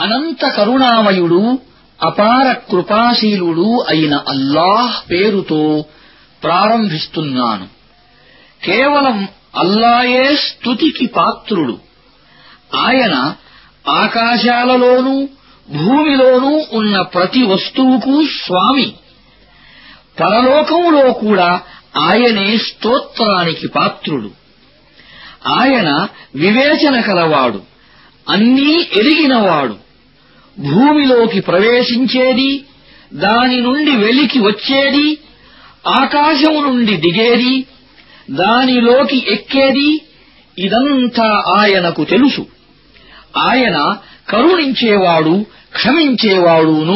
అనంత కరుణామయుడు అపార కృపాశీలుడు అయిన అల్లాహ్ పేరుతో ప్రారంభిస్తున్నాను కేవలం అల్లాయే స్తుతికి పాత్రుడు ఆయన ఆకాశాలలోనూ భూమిలోనూ ఉన్న ప్రతి వస్తువుకు స్వామి పరలోకంలో కూడా ఆయనే స్తోత్రానికి పాత్రుడు ఆయన వివేచన కలవాడు అన్నీ ఎరిగినవాడు భూమిలోకి ప్రవేశించేది దాని నుండి వెలికి వచ్చేది ఆకాశం నుండి దిగేది దానిలోకి ఎక్కేది ఇదంతా ఆయనకు తెలుసు ఆయన కరుణించేవాడు క్షమించేవాడును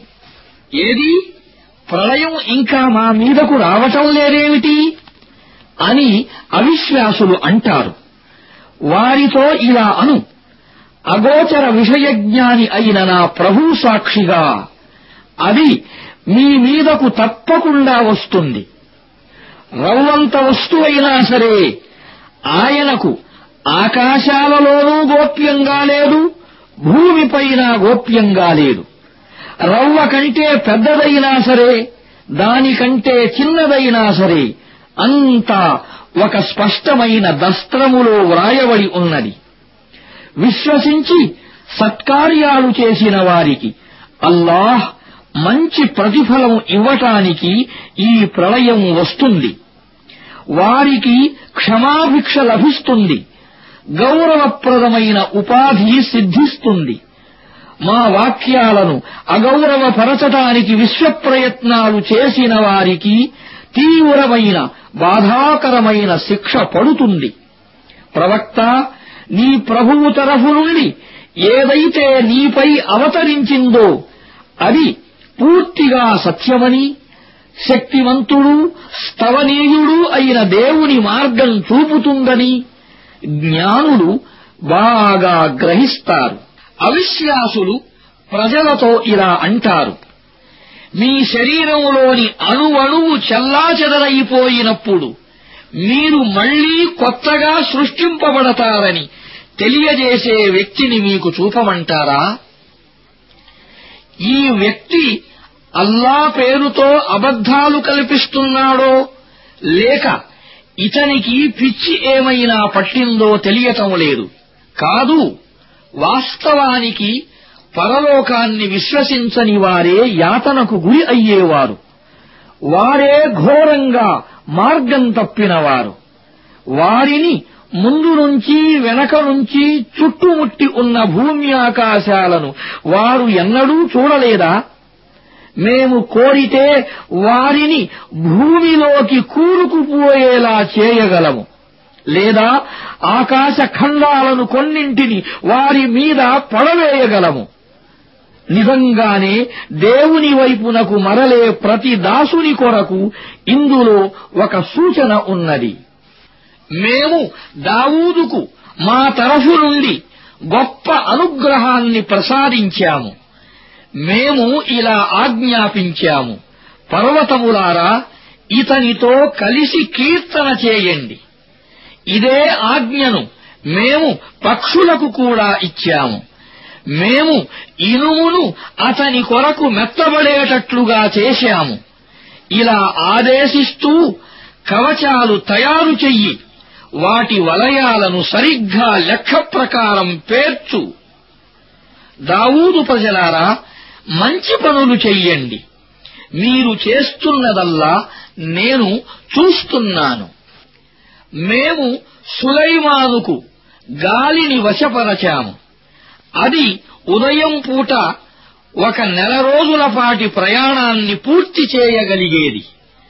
ఏది ప్రళయం ఇంకా మా మీదకు రావటం లేదేమిటి అని అవిశ్వాసులు అంటారు వారితో ఇలా అను అగోచర విషయజ్ఞాని అయిన నా ప్రభు సాక్షిగా అది మీ మీదకు తప్పకుండా వస్తుంది రవ్వంత వస్తువైనా సరే ఆయనకు ఆకాశాలలోనూ గోప్యంగా లేదు భూమిపైన గోప్యంగా లేదు రవ్వ కంటే పెద్దదైనా సరే దానికంటే చిన్నదైనా సరే అంతా ఒక స్పష్టమైన దస్త్రములో వ్రాయబడి ఉన్నది విశ్వసించి సత్కార్యాలు చేసిన వారికి అల్లాహ్ మంచి ప్రతిఫలం ఇవ్వటానికి ఈ ప్రళయం వస్తుంది వారికి క్షమాభిక్ష లభిస్తుంది గౌరవప్రదమైన ఉపాధి సిద్ధిస్తుంది మా వాక్యాలను అగౌరవపరచటానికి విశ్వప్రయత్నాలు చేసిన వారికి తీవ్రమైన బాధాకరమైన శిక్ష పడుతుంది ప్రవక్త నీ ప్రభువు తరఫు నుండి ఏదైతే నీపై అవతరించిందో అది పూర్తిగా సత్యమని శక్తివంతుడు స్తవనీయుడు అయిన దేవుని మార్గం చూపుతుందని జ్ఞానులు బాగా గ్రహిస్తారు అవిశ్వాసులు ప్రజలతో ఇలా అంటారు మీ శరీరంలోని అణువణువు చెల్లాచెదరైపోయినప్పుడు మీరు మళ్లీ కొత్తగా సృష్టింపబడతారని తెలియజేసే వ్యక్తిని మీకు చూపమంటారా ఈ వ్యక్తి అల్లా పేరుతో అబద్ధాలు కల్పిస్తున్నాడో లేక ఇతనికి పిచ్చి ఏమైనా పట్టిందో తెలియటం లేదు కాదు వాస్తవానికి పరలోకాన్ని విశ్వసించని వారే యాతనకు గురి అయ్యేవారు వారే ఘోరంగా మార్గం తప్పినవారు వారిని ముందు నుంచి వెనక నుంచి చుట్టుముట్టి ఉన్న భూమి ఆకాశాలను వారు ఎన్నడూ చూడలేదా మేము కోరితే వారిని భూమిలోకి కూరుకుపోయేలా చేయగలము లేదా ఆకాశ ఖండాలను కొన్నింటిని వారి మీద పడవేయగలము నిజంగానే దేవుని వైపునకు మరలే ప్రతి దాసుని కొరకు ఇందులో ఒక సూచన ఉన్నది మేము దావూదుకు మా తరఫు నుండి గొప్ప అనుగ్రహాన్ని ప్రసాదించాము మేము ఇలా ఆజ్ఞాపించాము పర్వతములారా ఇతనితో కలిసి కీర్తన చేయండి ఇదే ఆజ్ఞను మేము పక్షులకు కూడా ఇచ్చాము మేము ఇనుమును అతని కొరకు మెత్తబడేటట్లుగా చేశాము ఇలా ఆదేశిస్తూ కవచాలు తయారు చెయ్యి వాటి వలయాలను సరిగ్గా లెక్క ప్రకారం పేర్చు దావూదు ప్రజలారా మంచి పనులు చెయ్యండి మీరు చేస్తున్నదల్లా నేను చూస్తున్నాను మేము సులైమానుకు గాలిని వశపరచాము అది ఉదయం పూట ఒక నెల రోజుల పాటి ప్రయాణాన్ని పూర్తి చేయగలిగేది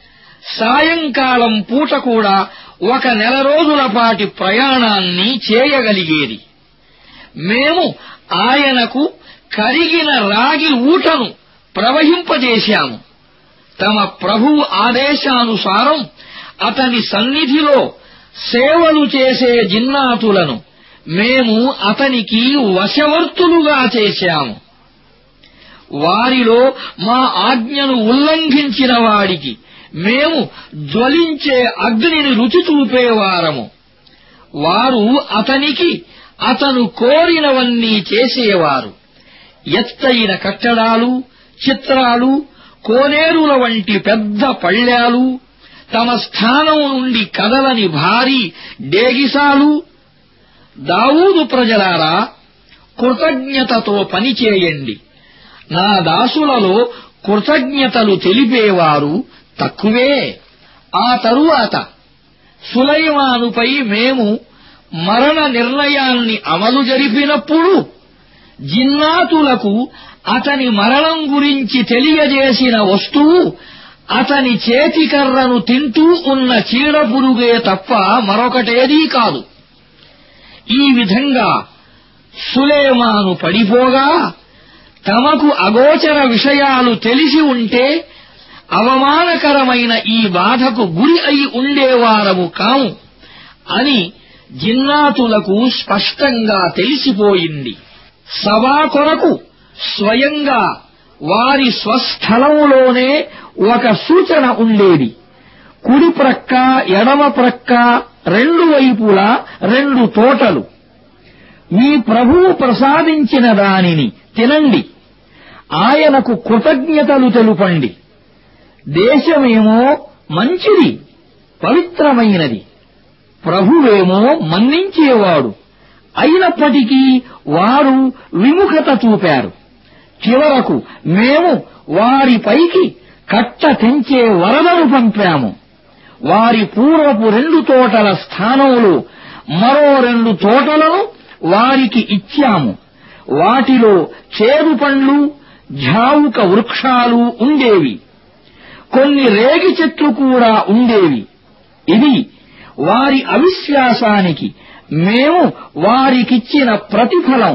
సాయంకాలం పూట కూడా ఒక నెల రోజుల పాటి ప్రయాణాన్ని చేయగలిగేది మేము ఆయనకు కరిగిన రాగి ఊటను ప్రవహింపజేశాము తమ ప్రభువు ఆదేశానుసారం అతని సన్నిధిలో సేవలు చేసే జిన్నాతులను మేము అతనికి వశవర్తులుగా చేశాము వారిలో మా ఆజ్ఞను ఉల్లంఘించిన వాడికి మేము జ్వలించే అగ్నిని రుచి చూపేవారము వారు అతనికి అతను కోరినవన్నీ చేసేవారు ఎత్తైన కట్టడాలు చిత్రాలు కోనేరుల వంటి పెద్ద పళ్ళ్యాలు తమ స్థానం నుండి కదలని భారీ డేగిసాలు దావూదు ప్రజలారా కృతజ్ఞతతో పనిచేయండి నా దాసులలో కృతజ్ఞతలు తెలిపేవారు తక్కువే ఆ తరువాత సులైమానుపై మేము మరణ నిర్ణయాన్ని అమలు జరిపినప్పుడు జిన్నాతులకు అతని మరణం గురించి తెలియజేసిన వస్తువు అతని చేతికర్రను తింటూ ఉన్న చీడపురుగే తప్ప మరొకటేదీ కాదు ఈ విధంగా సులేమాను పడిపోగా తమకు అగోచర విషయాలు తెలిసి ఉంటే అవమానకరమైన ఈ బాధకు గురి అయి ఉండేవారము కాము అని జిన్నాతులకు స్పష్టంగా తెలిసిపోయింది సభా కొరకు స్వయంగా వారి స్వస్థలంలోనే ఒక సూచన ఉండేది కుడి ప్రక్క ఎడమ ప్రక్క రెండు వైపులా రెండు తోటలు మీ ప్రభువు ప్రసాదించిన దానిని తినండి ఆయనకు కృతజ్ఞతలు తెలుపండి దేశమేమో మంచిది పవిత్రమైనది ప్రభువేమో మన్నించేవాడు అయినప్పటికీ వారు విముఖత చూపారు చివరకు మేము వారిపైకి కట్ట తెంచే వరదను పంపాము వారి పూర్వపు రెండు తోటల స్థానంలో మరో రెండు తోటలను వారికి ఇచ్చాము వాటిలో చేదు పండ్లు ఝావుక వృక్షాలు ఉండేవి కొన్ని రేగి చెట్లు కూడా ఉండేవి ఇది వారి అవిశ్వాసానికి మేము వారికిచ్చిన ప్రతిఫలం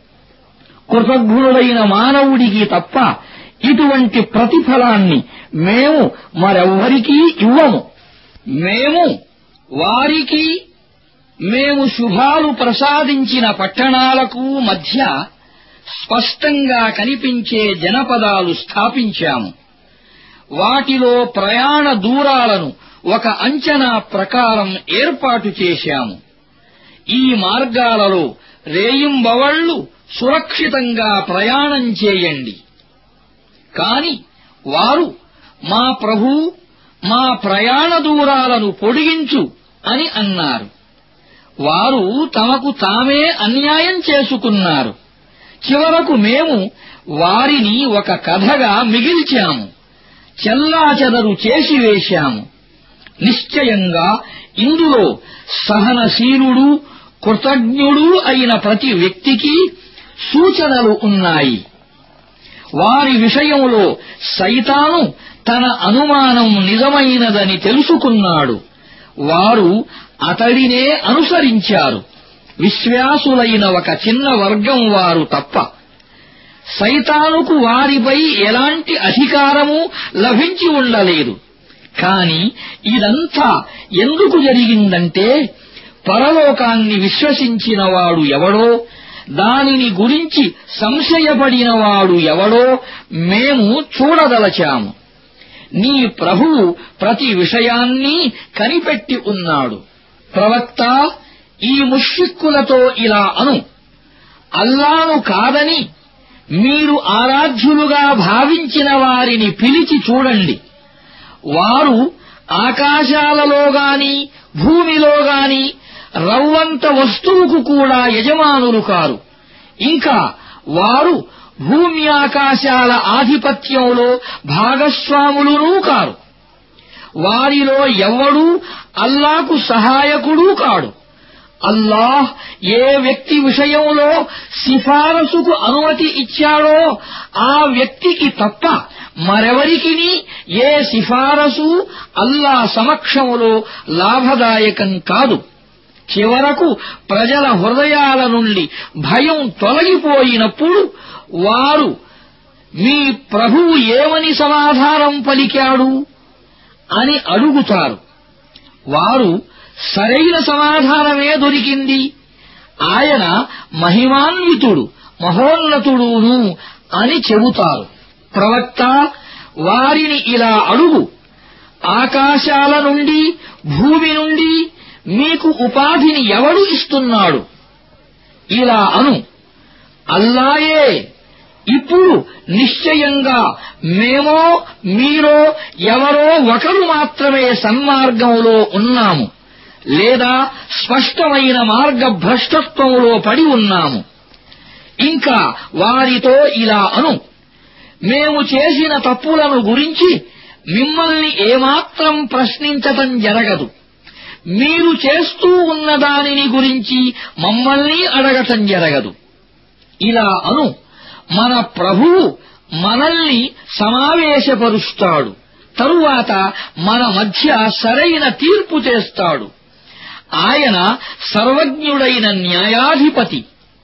కృతజ్ఞుడైన మానవుడికి తప్ప ఇటువంటి ప్రతిఫలాన్ని మేము మరెవ్వరికీ ఇవ్వము మేము వారికి మేము శుభాలు ప్రసాదించిన పట్టణాలకు మధ్య స్పష్టంగా కనిపించే జనపదాలు స్థాపించాము వాటిలో ప్రయాణ దూరాలను ఒక అంచనా ప్రకారం ఏర్పాటు చేశాము ఈ మార్గాలలో రేయింబవళ్లు సురక్షితంగా ప్రయాణం చేయండి కాని వారు మా ప్రభూ మా ప్రయాణ దూరాలను పొడిగించు అని అన్నారు వారు తమకు తామే అన్యాయం చేసుకున్నారు చివరకు మేము వారిని ఒక కథగా మిగిల్చాము చెల్లాచెదరు చేసివేశాము నిశ్చయంగా ఇందులో సహనశీలుడు కృతజ్ఞుడు అయిన ప్రతి వ్యక్తికి సూచనలు ఉన్నాయి వారి విషయంలో సైతాను తన అనుమానం నిజమైనదని తెలుసుకున్నాడు వారు అతడినే అనుసరించారు విశ్వాసులైన ఒక చిన్న వర్గం వారు తప్ప సైతానుకు వారిపై ఎలాంటి అధికారము లభించి ఉండలేదు కాని ఇదంతా ఎందుకు జరిగిందంటే పరలోకాన్ని విశ్వసించినవాడు ఎవడో దానిని గురించి సంశయపడినవాడు ఎవడో మేము చూడదలచాము నీ ప్రభువు ప్రతి విషయాన్ని కనిపెట్టి ఉన్నాడు ప్రవక్త ఈ ముష్రిక్కులతో ఇలా అను అల్లాను కాదని మీరు ఆరాధ్యులుగా భావించిన వారిని పిలిచి చూడండి వారు ఆకాశాలలో గాని భూమిలో గాని రవ్వంత వస్తువుకు కూడా యజమానులు కారు ఇంకా వారు భూమి ఆకాశాల ఆధిపత్యంలో భాగస్వాములునూ కారు వారిలో ఎవ్వడూ అల్లాకు సహాయకుడూ కాడు అల్లాహ్ ఏ వ్యక్తి విషయంలో సిఫారసుకు అనుమతి ఇచ్చాడో ఆ వ్యక్తికి తప్ప మరెవరికిని ఏ సిఫారసు అల్లా సమక్షములో లాభదాయకం కాదు చివరకు ప్రజల హృదయాల నుండి భయం తొలగిపోయినప్పుడు వారు మీ ప్రభువు ఏమని సమాధానం పలికాడు అని అడుగుతారు వారు సరైన సమాధానమే దొరికింది ఆయన మహిమాన్వితుడు మహోన్నతుడును అని చెబుతారు ప్రవక్త వారిని ఇలా అడుగు ఆకాశాల నుండి భూమి నుండి మీకు ఉపాధిని ఎవడు ఇస్తున్నాడు ఇలా అను అల్లాయే ఇప్పుడు నిశ్చయంగా మేమో మీరో ఎవరో ఒకరు మాత్రమే సన్మార్గంలో ఉన్నాము లేదా స్పష్టమైన మార్గభ్రష్టత్వంలో పడి ఉన్నాము ఇంకా వారితో ఇలా అను మేము చేసిన తప్పులను గురించి మిమ్మల్ని ఏమాత్రం ప్రశ్నించటం జరగదు మీరు చేస్తూ ఉన్న దానిని గురించి మమ్మల్ని అడగటం జరగదు ఇలా అను మన ప్రభువు మనల్ని సమావేశపరుస్తాడు తరువాత మన మధ్య సరైన తీర్పు చేస్తాడు ఆయన సర్వజ్ఞుడైన న్యాయాధిపతి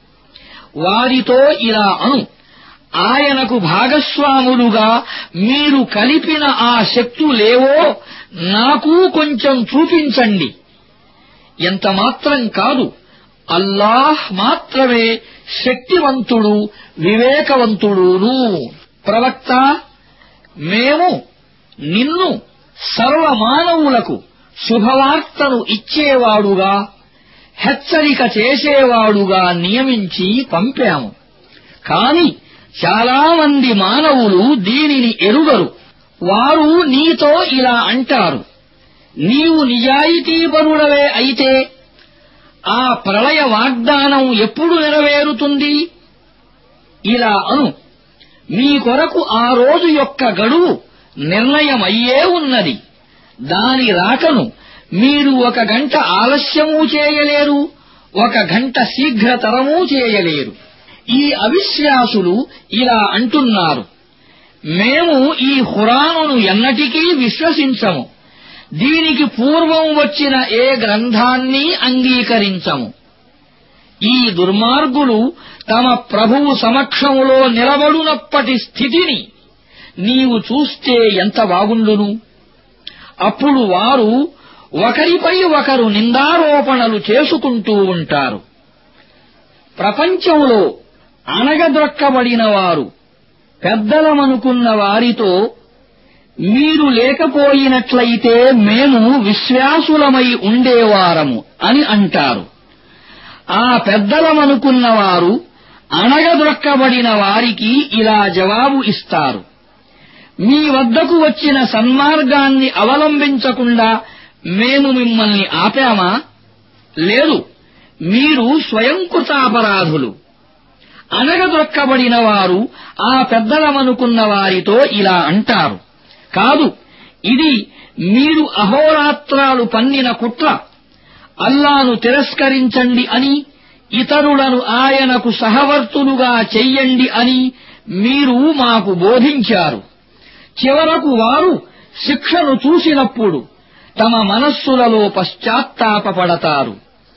వారితో ఇలా అను ఆయనకు భాగస్వాములుగా మీరు కలిపిన ఆ శక్తులేవో నాకు కొంచెం చూపించండి ఎంత మాత్రం కాదు అల్లాహ్ మాత్రమే శక్తివంతుడు వివేకవంతుడును ప్రవక్త మేము నిన్ను సర్వమానవులకు శుభవార్తను ఇచ్చేవాడుగా హెచ్చరిక చేసేవాడుగా నియమించి పంపాము కాని చాలామంది మానవులు దీనిని ఎరుగరు వారు నీతో ఇలా అంటారు నీవు నిజాయితీపరుడవే అయితే ఆ ప్రళయ వాగ్దానం ఎప్పుడు నెరవేరుతుంది ఇలా అను మీ కొరకు ఆ రోజు యొక్క గడువు నిర్ణయమయ్యే ఉన్నది దాని రాకను మీరు ఒక గంట ఆలస్యమూ చేయలేరు ఒక గంట శీఘ్రతరమూ చేయలేరు ఈ అవిశ్వాసులు ఇలా అంటున్నారు మేము ఈ హురానును ఎన్నటికీ విశ్వసించము దీనికి పూర్వం వచ్చిన ఏ గ్రంథాన్ని అంగీకరించము ఈ దుర్మార్గులు తమ ప్రభువు సమక్షములో నిలబడునప్పటి స్థితిని నీవు చూస్తే ఎంత బాగుండును అప్పుడు వారు ఒకరిపై ఒకరు నిందారోపణలు చేసుకుంటూ ఉంటారు ప్రపంచంలో అణగద్రొక్కబడిన వారు పెద్దలమనుకున్న వారితో మీరు లేకపోయినట్లయితే మేము విశ్వాసులమై ఉండేవారము అని అంటారు ఆ పెద్దలమనుకున్న వారు అణగద్రొక్కబడిన వారికి ఇలా జవాబు ఇస్తారు మీ వద్దకు వచ్చిన సన్మార్గాన్ని అవలంబించకుండా మేము మిమ్మల్ని ఆపామా లేదు మీరు స్వయంకృతాపరాధులు అనగదొక్కబడిన వారు ఆ పెద్దలమనుకున్న వారితో ఇలా అంటారు కాదు ఇది మీరు అహోరాత్రాలు పన్నిన కుట్ర అల్లాను తిరస్కరించండి అని ఇతరులను ఆయనకు సహవర్తులుగా చెయ్యండి అని మీరు మాకు బోధించారు చివరకు వారు శిక్షను చూసినప్పుడు తమ మనస్సులలో పశ్చాత్తాపపడతారు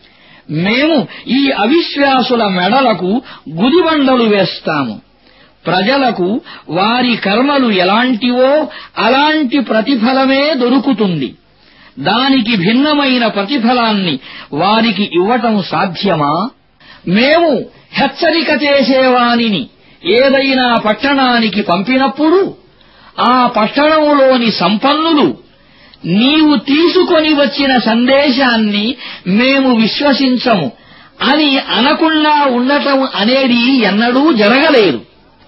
మేము ఈ అవిశ్వాసుల మెడలకు గుదిబండలు వేస్తాము ప్రజలకు వారి కర్మలు ఎలాంటివో అలాంటి ప్రతిఫలమే దొరుకుతుంది దానికి భిన్నమైన ప్రతిఫలాన్ని వారికి ఇవ్వటం సాధ్యమా మేము హెచ్చరిక చేసేవానిని ఏదైనా పట్టణానికి పంపినప్పుడు ఆ పట్టణంలోని సంపన్నులు నీవు తీసుకొని వచ్చిన సందేశాన్ని మేము విశ్వసించము అని అనకుండా ఉండటం అనేది ఎన్నడూ జరగలేదు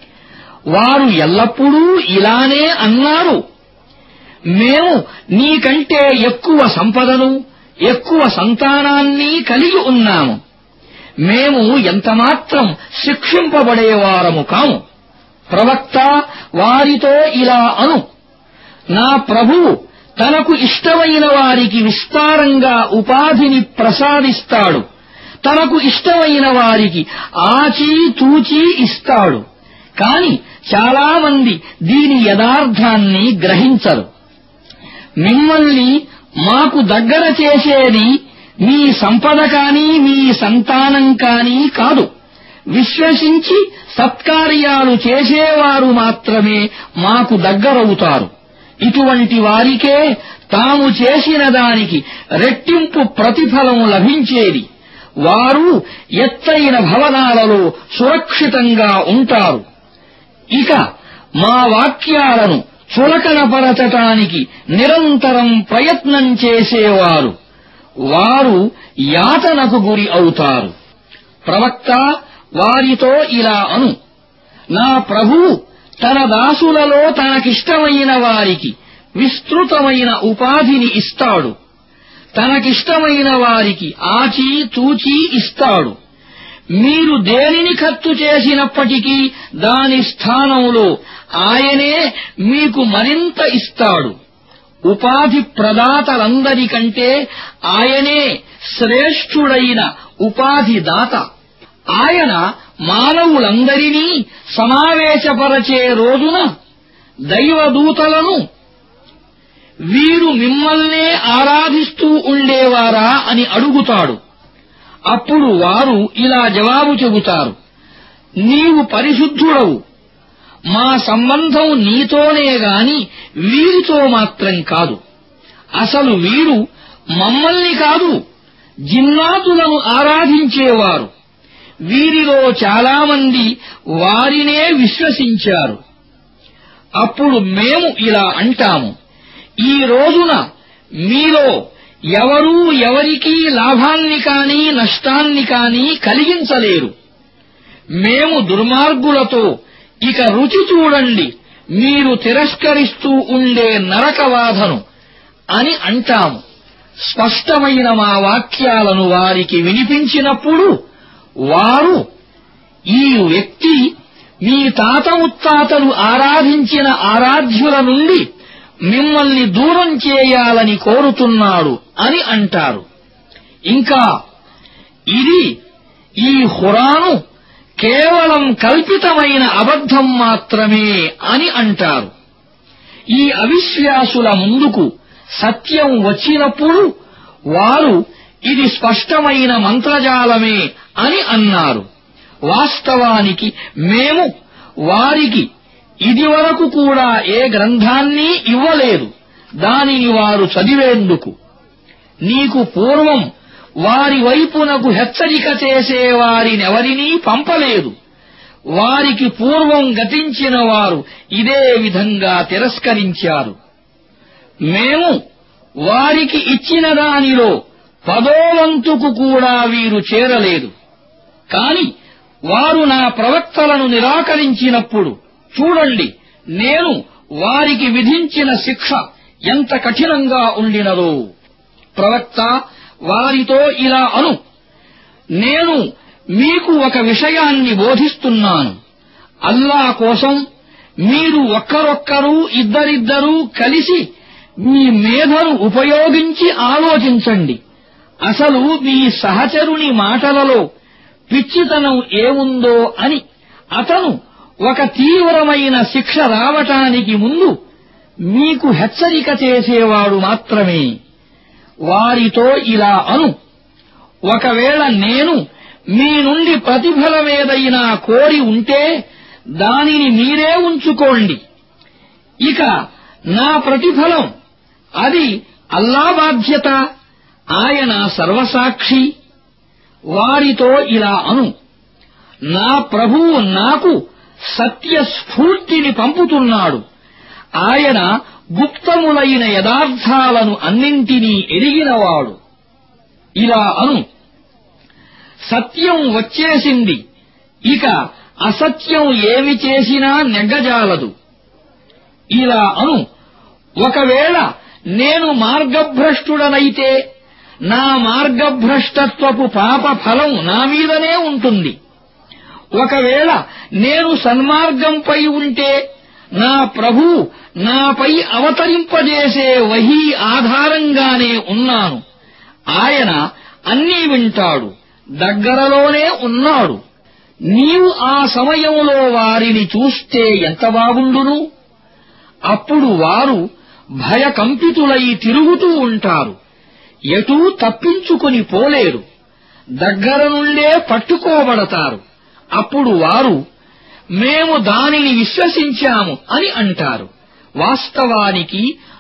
వారు ఎల్లప్పుడూ ఇలానే అన్నారు మేము నీకంటే ఎక్కువ సంపదను ఎక్కువ సంతానాన్ని కలిగి ఉన్నాము మేము ఎంతమాత్రం శిక్షింపబడేవారము కాము ప్రవక్త వారితో ఇలా అను నా ప్రభువు తనకు ఇష్టమైన వారికి విస్తారంగా ఉపాధిని ప్రసాదిస్తాడు తనకు ఇష్టమైన వారికి ఆచీ తూచీ ఇస్తాడు కాని చాలామంది దీని యథార్థాన్ని గ్రహించరు మిమ్మల్ని మాకు దగ్గర చేసేది మీ సంపద కాని మీ సంతానం కాని కాదు విశ్వసించి సత్కార్యాలు చేసేవారు మాత్రమే మాకు దగ్గరవుతారు ఇటువంటి వారికే తాము చేసిన దానికి రెట్టింపు ప్రతిఫలం లభించేది వారు ఎత్తైన భవనాలలో సురక్షితంగా ఉంటారు ఇక మా వాక్యాలను చులకనపరచటానికి నిరంతరం ప్రయత్నం చేసేవారు వారు యాతనకు గురి అవుతారు ప్రవక్త వారితో ఇలా అను నా ప్రభువు తన దాసులలో తనకిష్టమైన వారికి విస్తృతమైన ఉపాధిని ఇస్తాడు తనకిష్టమైన వారికి ఆచి తూచి ఇస్తాడు మీరు దేనిని ఖర్చు చేసినప్పటికీ దాని స్థానంలో ఆయనే మీకు మరింత ఇస్తాడు ఉపాధి ప్రదాతలందరికంటే ఆయనే శ్రేష్ఠుడైన ఉపాధి దాత ఆయన మానవులందరినీ సమావేశపరచే రోజున దైవదూతలను వీరు మిమ్మల్నే ఆరాధిస్తూ ఉండేవారా అని అడుగుతాడు అప్పుడు వారు ఇలా జవాబు చెబుతారు నీవు పరిశుద్ధుడవు మా సంబంధం నీతోనే గాని వీరితో మాత్రం కాదు అసలు వీరు మమ్మల్ని కాదు జిన్నాతులను ఆరాధించేవారు వీరిలో చాలామంది వారినే విశ్వసించారు అప్పుడు మేము ఇలా అంటాము ఈ రోజున మీలో ఎవరూ ఎవరికీ లాభాన్ని కాని నష్టాన్ని కాని కలిగించలేరు మేము దుర్మార్గులతో ఇక రుచి చూడండి మీరు తిరస్కరిస్తూ ఉండే నరకవాధను అని అంటాము స్పష్టమైన మా వాక్యాలను వారికి వినిపించినప్పుడు వారు ఈ వ్యక్తి మీ తాత ముత్తాతలు ఆరాధించిన ఆరాధ్యుల నుండి మిమ్మల్ని దూరం చేయాలని కోరుతున్నాడు అని అంటారు ఇంకా ఇది ఈ హురాను కేవలం కల్పితమైన అబద్ధం మాత్రమే అని అంటారు ఈ అవిశ్వాసుల ముందుకు సత్యం వచ్చినప్పుడు వారు ఇది స్పష్టమైన మంత్రజాలమే అని అన్నారు వాస్తవానికి మేము వారికి ఇదివరకు కూడా ఏ గ్రంథాన్ని ఇవ్వలేదు దానిని వారు చదివేందుకు నీకు పూర్వం వారి వైపునకు హెచ్చరిక చేసే వారినెవరినీ పంపలేదు వారికి పూర్వం గతించిన వారు ఇదే విధంగా తిరస్కరించారు మేము వారికి ఇచ్చిన దానిలో పదోవంతుకు కూడా వీరు చేరలేదు కాని వారు నా ప్రవక్తలను నిరాకరించినప్పుడు చూడండి నేను వారికి విధించిన శిక్ష ఎంత కఠినంగా ఉండినదో ప్రవక్త వారితో ఇలా అను నేను మీకు ఒక విషయాన్ని బోధిస్తున్నాను అల్లా కోసం మీరు ఒక్కరొక్కరు ఇద్దరిద్దరూ కలిసి మీ మేధను ఉపయోగించి ఆలోచించండి అసలు మీ సహచరుని మాటలలో పిచ్చితనం ఏముందో అని అతను ఒక తీవ్రమైన శిక్ష రావటానికి ముందు మీకు హెచ్చరిక చేసేవాడు మాత్రమే వారితో ఇలా అను ఒకవేళ నేను మీ నుండి ప్రతిఫలమేదైనా కోరి ఉంటే దానిని మీరే ఉంచుకోండి ఇక నా ప్రతిఫలం అది అల్లా బాధ్యత ఆయన సర్వసాక్షి వారితో ఇలా అను నా ప్రభువు నాకు సత్యస్ఫూర్తిని పంపుతున్నాడు ఆయన గుప్తములైన యథార్థాలను అన్నింటినీ ఎరిగినవాడు ఇలా అను సత్యం వచ్చేసింది ఇక అసత్యం ఏమి చేసినా నెగ్గజాలదు ఇలా అను ఒకవేళ నేను మార్గభ్రష్టుడనైతే నా మార్గభ్రష్టత్వపు పాప ఫలం నా మీదనే ఉంటుంది ఒకవేళ నేను సన్మార్గంపై ఉంటే నా ప్రభు నాపై అవతరింపజేసే వహీ ఆధారంగానే ఉన్నాను ఆయన అన్నీ వింటాడు దగ్గరలోనే ఉన్నాడు నీవు ఆ సమయంలో వారిని చూస్తే ఎంత బాగుండును అప్పుడు వారు భయకంపితులై తిరుగుతూ ఉంటారు ఎటూ తప్పించుకుని పోలేరు దగ్గర నుండే పట్టుకోబడతారు అప్పుడు వారు మేము దానిని విశ్వసించాము అని అంటారు వాస్తవానికి